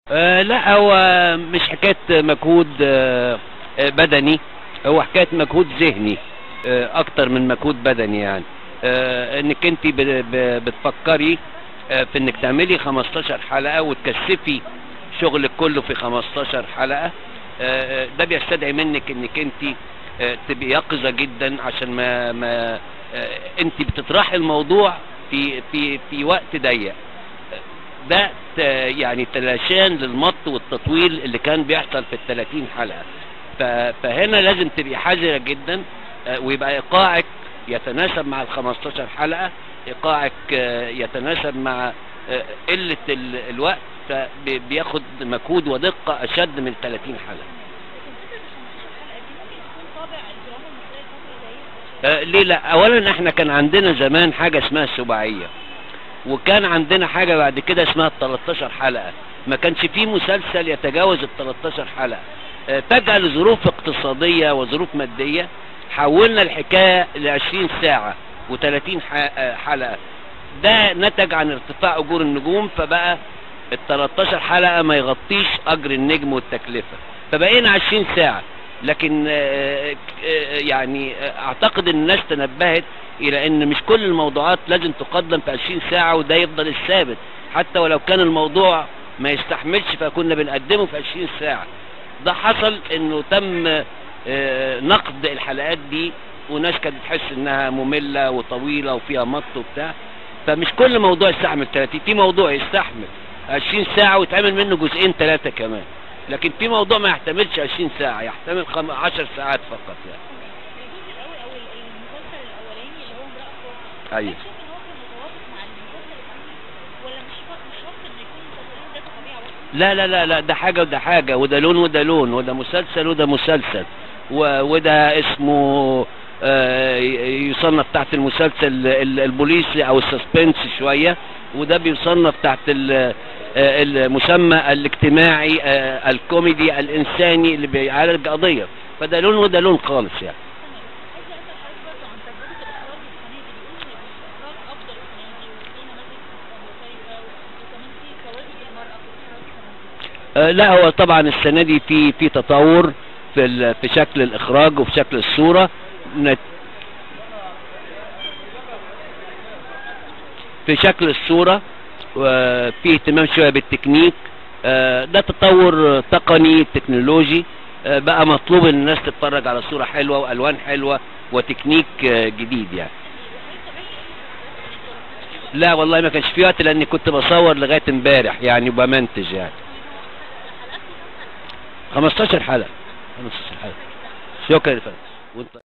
آه لا هو مش حكاية مجهود آه آه، بدني هو حكاية مجهود ذهني آه اكتر من مجهود بدني يعني آه انك انت ب- ب- بتفكري آه في انك تعملي 15 حلقة وتكثفي شغلك كله في 15 حلقة آه آه، ده بيستدعي منك انك انت آه تبقي يقظة جدا عشان ما ما آه انت بتطرحي الموضوع في في في وقت ضيق ده ت- يعني تلاشان للمط والتطويل اللي كان بيحصل في ال 30 حلقه ف- فهنا لازم تبقي حذره جدا آه، ويبقى ايقاعك يتناسب مع ال 15 حلقه ايقاعك آه، يتناسب مع آه، قله ال- الوقت فبياخد مجهود ودقه اشد من 30 حلقه آه، ليه لا اولا احنا كان عندنا زمان حاجه اسمها السباعيه وكان عندنا حاجة بعد كده اسمها ال 13 حلقة ما كانش فيه مسلسل يتجاوز ال 13 حلقة آه، فجأة لظروف اقتصادية وظروف مادية حولنا الحكاية ل 20 ساعة و30 حلقة ده نتج عن ارتفاع أجور النجوم فبقى ال 13 حلقة ما يغطيش أجر النجم والتكلفة فبقينا 20 ساعة لكن آه، آه، يعني آه، اعتقد ان الناس تنبهت الى ان مش كل الموضوعات لازم تقدم في 20 ساعة وده يفضل الثابت حتى ولو كان الموضوع ما يستحملش فكنا بنقدمه في 20 ساعة ده حصل انه تم آه، نقد الحلقات دي وناس كانت تحس انها مملة وطويلة وفيها مط وبتاع فمش كل موضوع يستحمل 30 في موضوع يستحمل 20 ساعة ويتعمل منه جزئين ثلاثة كمان لكن في موضوع ما يحتملش 20 ساعة يحتمل خم- 10 ساعات فقط يعني الجزء الاول او المسلسل الاولاني اللي هو امرأة فرصة أيوة. شايف ان هو كان متوافق مع المسلسل الثاني ولا مش شرط مش شرط ان يكون المسلسلين ذات طبيعة واحدة لا لا لا لا ده حاجة وده حاجة وده لون وده لون وده مسلسل وده مسلسل و- وده اسمه آه، ي- يصنف تحت المسلسل ال- البوليسي او السسبنس شوية وده بيصنف تحت ال- آه، المسمى الاجتماعي آه، الكوميدي الانساني اللي بيعالج قضية فده لون وده لون خالص يعني عايزة اسأل حضرتك برضه عن تجربة الاخراج السنة دي بيقولوا ان الاخراج افضل السنة دي وفي نماذج مختلفة وكمان في تواجد المرأة في الاخراج السنة دي آه، لا هو طبعا السنة دي في في تطور في ال- في شكل الإخراج وفي شكل الصورة نت- في شكل الصورة وفي اهتمام شوية بالتكنيك آه، ده تطور تقني تكنولوجي آه، بقى مطلوب ان الناس تتفرج على صورة حلوة والوان حلوة وتكنيك آه، جديد يعني لا والله ما كانش في وقت لاني كنت بصور لغاية امبارح يعني وبمنتج يعني 15 حلقة 15 حلقة شكرا يا فندم وانت